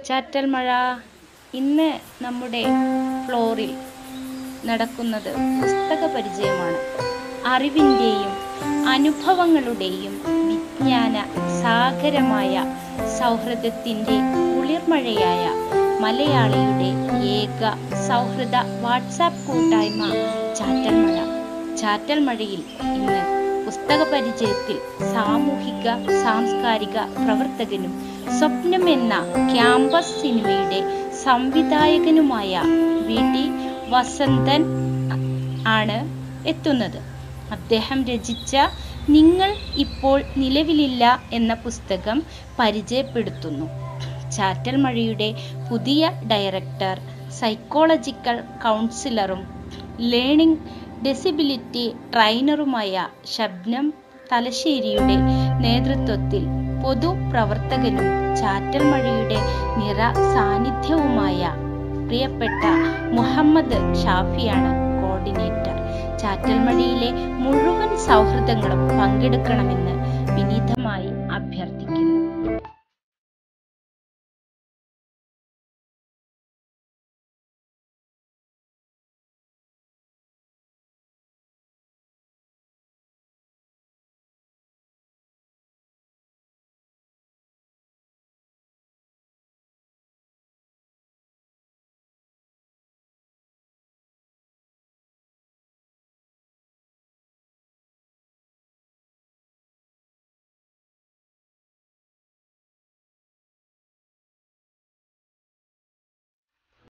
ചാറ്റൽ മഴ ഇന്ന് നമ്മുടെ ഫ്ലോറിൽ നടക്കുന്നത് പുസ്തക പരിചയമാണ് അറിവിൻ്റെയും അനുഭവങ്ങളുടെയും വിജ്ഞാന സാഗരമായ സൗഹൃദത്തിൻ്റെ കുളിർമഴയായ മലയാളിയുടെ ഏക സൗഹൃദ വാട്സാപ്പ് കൂട്ടായ്മ ചാറ്റൽ മഴ ചാറ്റൽ മഴയിൽ ഇന്ന് പുസ്തക പരിചയത്തിൽ സാമൂഹിക സാംസ്കാരിക പ്രവർത്തകനും സ്വപ്നം എന്ന ക്യാമ്പസ് സിനിമയുടെ സംവിധായകനുമായ വി ടി വസന്തൻ ആണ് എത്തുന്നത് അദ്ദേഹം രചിച്ച നിങ്ങൾ ഇപ്പോൾ നിലവിലില്ല എന്ന പുസ്തകം പരിചയപ്പെടുത്തുന്നു ചാറ്റൽ മഴയുടെ പുതിയ ഡയറക്ടർ സൈക്കോളജിക്കൽ കൗൺസിലറും ലേണിംഗ് ഡിസബിലിറ്റി ട്രെയിനറുമായ ഷബ്നം തലശ്ശേരിയുടെ നേതൃത്വത്തിൽ പൊതുപ്രവർത്തകനും ചാറ്റൽ മഴയുടെ നിറ സാന്നിധ്യവുമായ പ്രിയപ്പെട്ട മുഹമ്മദ് ഷാഫിയാണ് കോർഡിനേറ്റർ ചാറ്റൽ മഴയിലെ മുഴുവൻ സൗഹൃദങ്ങളും പങ്കെടുക്കണമെന്ന് വിനീതമായി അഭ്യർത്ഥിക്കുന്നു